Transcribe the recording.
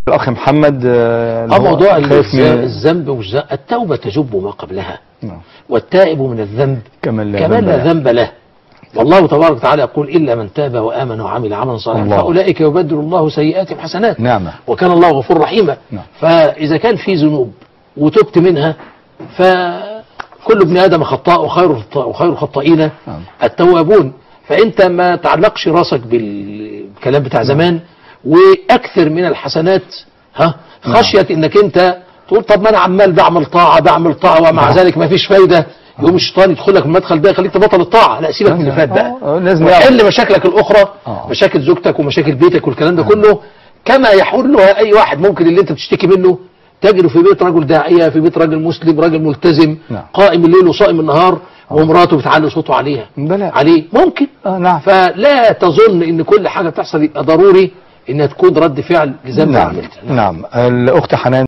الاخ محمد آه، اللي اه هو موضوع خايف من الذنب مش ذنب. التوبة تجب ما قبلها نعم. والتائب من الذنب كمن لا كمان ذنب لا له. ذنب له والله تبارك وتعالى يقول إلا من تاب وآمن وعمل عملا صالحا الله. فأولئك يبدل الله سيئاتهم حسنات نعمة وكان الله غفور رحيما نعم. فإذا كان في ذنوب وتبت منها فكل ابن آدم خطاء وخير الخطا- وخير الخطائين نعم. التوابون فأنت ما تعلقش راسك بالكلام بتاع زمان وأكثر من الحسنات ها خشية إنك أنت تقول طب ما أنا عمال بعمل طاعة بعمل طاعة ومع نعم. ذلك ما فيش فايدة يقوم الشيطان يدخل لك من المدخل ده يخليك تبطل الطاعة لا سيبك من اللي فات بقى آه، لازم يعرف. وحل مشاكلك الأخرى آه. مشاكل زوجتك ومشاكل بيتك والكلام ده كله كما يحلها أي واحد ممكن اللي أنت بتشتكي منه تجد في بيت رجل داعية في بيت راجل مسلم راجل ملتزم نعم. قائم الليل وصائم النهار ومراته بتعلي صوته عليها بلى. عليه ممكن آه نعم فلا تظن ان كل حاجة بتحصل يبقى ضروري انها تكون رد فعل لذنب نعم عملتها نعم الاخت حنان